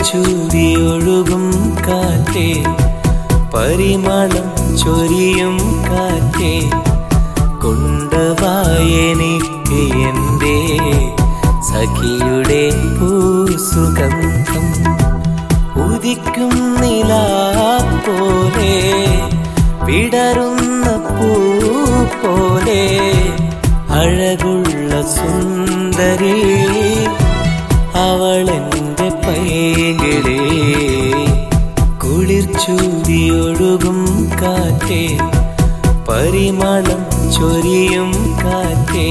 കുളിർച്ചൂടി ഒഴുകും കാറ്റേ പരിമളം ചൊരിയും കാറ്റേ കൊണ്ടുവായെനിക്ക് എൻ്റെ സഖിയുടെ പൂസുഗന്ധം ഉദിക്കും നില പോലെ വിടരുന്ന പൂ പോലെ അഴകുള്ള സുന്ദരി അവളെന്റെ പൈകിളേ കുളിർച്ചൂടിയൊഴുകും കാറ്റേ പരിമളം ചൊരിയും കാറ്റേ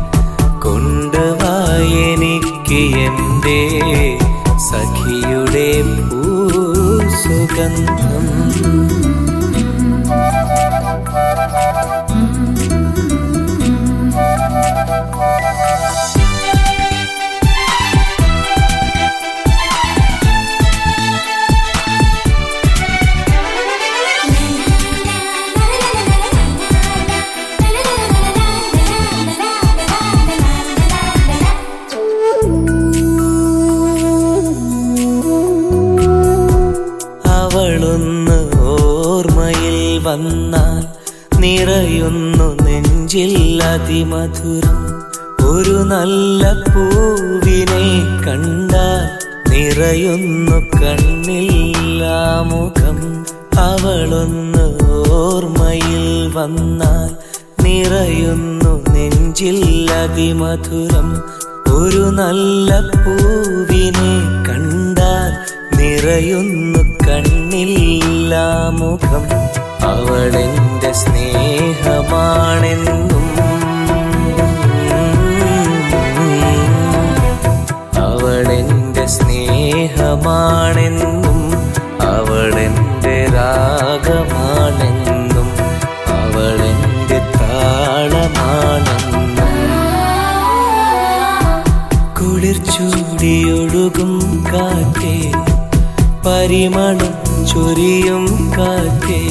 കൊണ്ടുവായെനിക്ക് എൻ്റെ സഖിയുടെ പൂസുഗന്ധം അവളൊന്ന് ഓർമ്മയിൽ വന്നാൽ നിറയുന്നു നെഞ്ചിൽ അതിമധുരം ഒരു നല്ല പൂവിനെ കണ്ടാൽ നിറയുന്നു കണ്ണിൽ ആ മുഖം അവളൊന്ന് ഓർമ്മയിൽ വന്നാൽ നിറയുന്നു നെഞ്ചിൽ അതിമധുരം ഒരു നല്ല പൂവിനെ കണ്ടാൽ നിറയുന്നു കണ്ണില്ല മുഖം അവളെന്റെ സ്നേഹമാണെന്നും അവളെന്റെ സ്നേഹമാണെന്നും അവളെന്റെ രാഗമാണെന്നും അവളെന്റെ താളമാണെന്നും കുളിർച്ചൂടിയൊഴുകും കാറ്റേ പരിമളം ചൊരിയും കാറ്റേ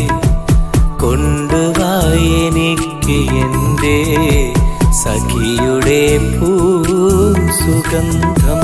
കൊണ്ടുവായെനിക്ക് എൻ്റെ സഖിയുടെ പൂസുഗന്ധം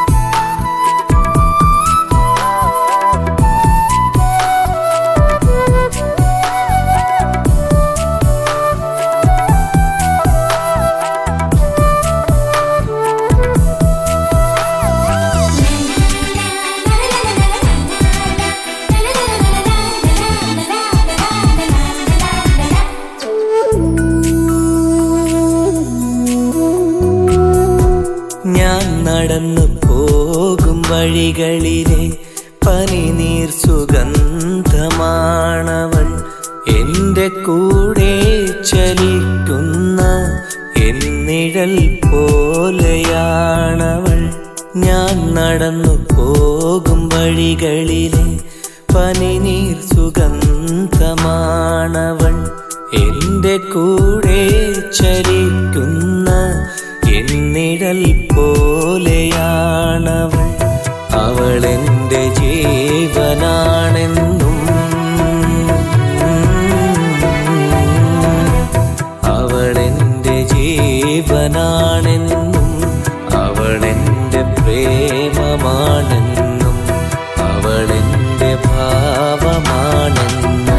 ഞാൻ നടന്നു പോകും വഴികളിലെ പനിനീർ സുഗന്ധമാണവൾ എൻ്റെ കൂടെ ചലിക്കുന്ന എന്നിഴൽ പോലെയാണവൾ ഞാൻ നടന്നു പോകും വഴികളിലെ പനിനീർ സുഗന്ധമാണവൾ എൻ്റെ കൂടെ ചലിക്കുന്ന എന്നിഴൽ പോലെയാണവൾ അവളെന്റെ ജീവനാണെന്നും അവളെന്റെ ജീവനാണെന്നും അവളെന്റെ പ്രേമമാണെന്നും അവളെന്റെ ഭാവമാണെന്നും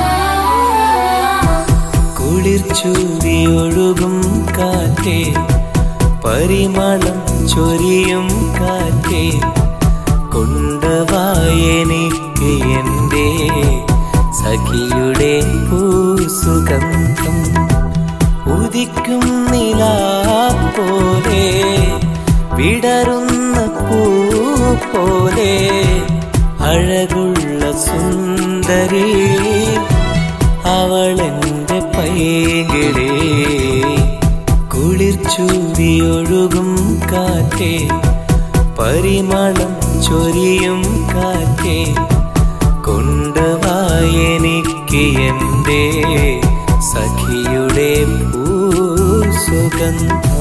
കുളിർച്ചൂടിയൊഴുകും കാറ്റേ പരിമളം ചൊരിയും കാറ്റേ കൊണ്ടുവായെനിക്ക് എൻ്റെ സഖിയുടെ പൂസുഗന്ധം ഉദിക്കും നില പോലെ വിടരുന്ന പൂ പോലെ അഴകുള്ള സുന്ദരി അവളെന്റെ പൈകിളേ കുളിർച്ചൂടിയൊഴുകും കാറ്റേ പരിമളം ചൊരിയും കാറ്റേ കൊണ്ടുവായെനിക്ക് എൻ്റെ സഖിയുടെ പൂസുഗന്ധം